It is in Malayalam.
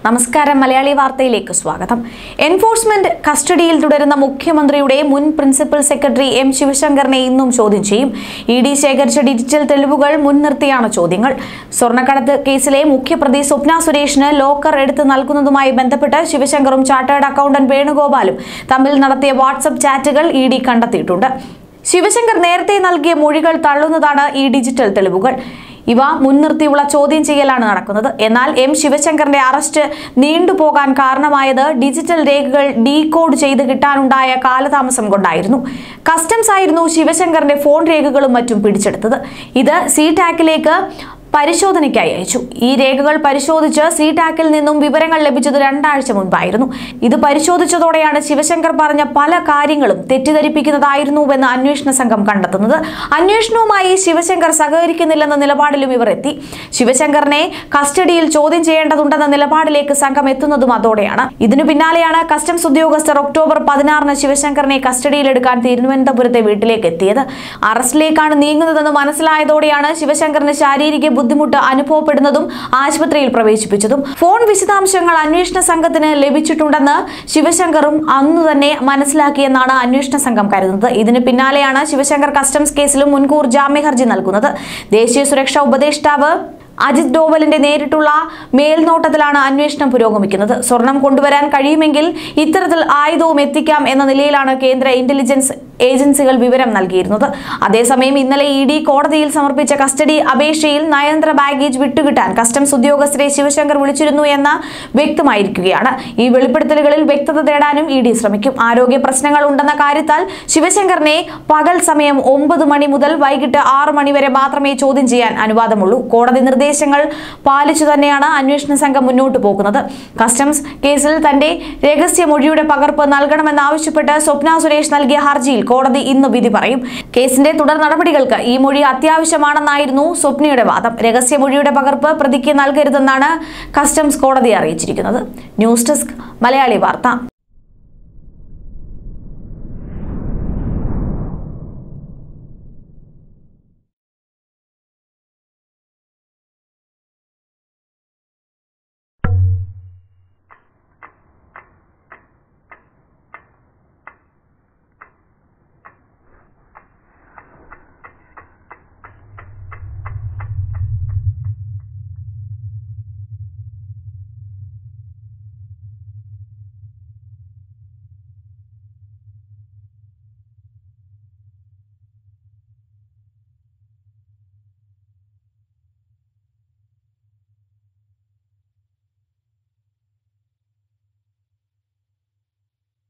നമസ്കാരം മലയാളി വാർത്തയിലേക്ക് സ്വാഗതം എൻഫോഴ്സ്മെന്റ് കസ്റ്റഡിയിൽ തുടരുന്ന മുഖ്യമന്ത്രിയുടെ മുൻ പ്രിൻസിപ്പൽ സെക്രട്ടറി എം ശിവശങ്കറിനെ ഇന്നും ചോദ്യം ചെയ്യും ഇ ഡി ശേഖരിച്ച ഡിജിറ്റൽ തെളിവുകൾ മുൻനിർത്തിയാണ് ചോദ്യങ്ങൾ സ്വർണ്ണക്കടത്ത് കേസിലെ മുഖ്യപ്രതി സ്വപ്ന സുരേഷിന് ലോക്കർ എടുത്ത് നൽകുന്നതുമായി ബന്ധപ്പെട്ട് ശിവശങ്കറും ചാർട്ടേഡ് അക്കൗണ്ടന്റ് വേണുഗോപാലും തമ്മിൽ നടത്തിയ വാട്സപ്പ് ചാറ്റുകൾ ഇ ഡി കണ്ടെത്തിയിട്ടുണ്ട് ശിവശങ്കർ നേരത്തെ നൽകിയ മൊഴികൾ തള്ളുന്നതാണ് ഈ ഡിജിറ്റൽ തെളിവുകൾ ഇവ മുൻനിർത്തിയുള്ള ചോദ്യം ചെയ്യലാണ് നടക്കുന്നത് എന്നാൽ എം ശിവശങ്കറിന്റെ അറസ്റ്റ് നീണ്ടുപോകാൻ കാരണമായത് ഡിജിറ്റൽ രേഖകൾ ഡീകോഡ് ചെയ്ത് കിട്ടാനുണ്ടായ കാലതാമസം കൊണ്ടായിരുന്നു കസ്റ്റംസ് ആയിരുന്നു ശിവശങ്കറിന്റെ ഫോൺ രേഖകളും മറ്റും പിടിച്ചെടുത്തത് ഇത് സി ടാക്കിലേക്ക് പരിശോധനയ്ക്കായി അയച്ചു ഈ രേഖകൾ പരിശോധിച്ച് സി ടാക്കിൽ നിന്നും വിവരങ്ങൾ ലഭിച്ചത് രണ്ടാഴ്ച മുൻപായിരുന്നു ഇത് പരിശോധിച്ചതോടെയാണ് ശിവശങ്കർ പറഞ്ഞ പല കാര്യങ്ങളും തെറ്റിദ്ധരിപ്പിക്കുന്നതായിരുന്നുവെന്ന് അന്വേഷണ സംഘം കണ്ടെത്തുന്നത് അന്വേഷണവുമായി ശിവശങ്കർ സഹകരിക്കുന്നില്ലെന്ന നിലപാടിലും ഇവർ എത്തി ശിവശങ്കറിനെ കസ്റ്റഡിയിൽ ചോദ്യം ചെയ്യേണ്ടതുണ്ടെന്ന നിലപാടിലേക്ക് സംഘം എത്തുന്നതും അതോടെയാണ് ഇതിനു പിന്നാലെയാണ് കസ്റ്റംസ് ഉദ്യോഗസ്ഥർ ഒക്ടോബർ പതിനാറിന് ശിവശങ്കറിനെ കസ്റ്റഡിയിലെടുക്കാൻ തിരുവനന്തപുരത്തെ വീട്ടിലേക്ക് എത്തിയത് അറസ്റ്റിലേക്കാണ് നീങ്ങുന്നതെന്ന് മനസ്സിലായതോടെയാണ് ശിവശങ്കറിന് ശാരീരിക ബുദ്ധിമുട്ട് അനുഭവപ്പെടുന്നതും ആശുപത്രിയിൽ പ്രവേശിപ്പിച്ചതും ഫോൺ വിശദാംശങ്ങൾ അന്വേഷണ സംഘത്തിന് ലഭിച്ചിട്ടുണ്ടെന്ന് ശിവശങ്കറും അന്നു തന്നെ മനസ്സിലാക്കിയെന്നാണ് അന്വേഷണ സംഘം കരുതുന്നത് ഇതിന് പിന്നാലെയാണ് ശിവശങ്കർ കസ്റ്റംസ് കേസിലും മുൻകൂർ ജാമ്യ ഹർജി നൽകുന്നത് ദേശീയ സുരക്ഷാ ഉപദേഷ്ടാവ് അജിത് ഡോവലിന്റെ നേരിട്ടുള്ള മേൽനോട്ടത്തിലാണ് അന്വേഷണം പുരോഗമിക്കുന്നത് സ്വർണം കൊണ്ടുവരാൻ കഴിയുമെങ്കിൽ ഇത്തരത്തിൽ ആയുധവും എത്തിക്കാം എന്ന നിലയിലാണ് കേന്ദ്ര ഇന്റലിജൻസ് ഏജൻസികൾ വിവരം നൽകിയിരുന്നത് അതേസമയം ഇന്നലെ ഇ ഡി കോടതിയിൽ സമർപ്പിച്ച കസ്റ്റഡി അപേക്ഷയിൽ നയന്ത്ര ബാഗേജ് വിട്ടുകിട്ടാൻ കസ്റ്റംസ് ഉദ്യോഗസ്ഥരെ ശിവശങ്കർ വിളിച്ചിരുന്നു എന്ന് വ്യക്തമായിരിക്കുകയാണ് ഈ വെളിപ്പെടുത്തലുകളിൽ വ്യക്തത തേടാനും ഇ ഡി ശ്രമിക്കും ആരോഗ്യ പ്രശ്നങ്ങൾ ഉണ്ടെന്ന കാര്യത്താൽ ശിവശങ്കറിനെ പകൽ സമയം ഒമ്പത് മണി മുതൽ വൈകിട്ട് ആറ് മണി വരെ മാത്രമേ ചോദ്യം ചെയ്യാൻ അനുവാദമുള്ളൂ കോടതി നിർദ്ദേശങ്ങൾ പാലിച്ചു തന്നെയാണ് അന്വേഷണ സംഘം മുന്നോട്ട് പോകുന്നത് കസ്റ്റംസ് കേസിൽ തന്റെ രഹസ്യമൊഴിയുടെ പകർപ്പ് നൽകണമെന്നാവശ്യപ്പെട്ട് സ്വപ്ന സുരേഷ് നൽകിയ ഹർജിയിൽ കോടതി ഇന്ന് വിധി പറയും കേസിന്റെ തുടർ നടപടികൾക്ക് ഈ മൊഴി അത്യാവശ്യമാണെന്നായിരുന്നു സ്വപ്നയുടെ വാദം രഹസ്യമൊഴിയുടെ പകർപ്പ് പ്രതിക്ക് നൽകരുതെന്നാണ് കസ്റ്റംസ് കോടതിയെ അറിയിച്ചിരിക്കുന്നത് ന്യൂസ് ഡെസ്ക് മലയാളി വാർത്ത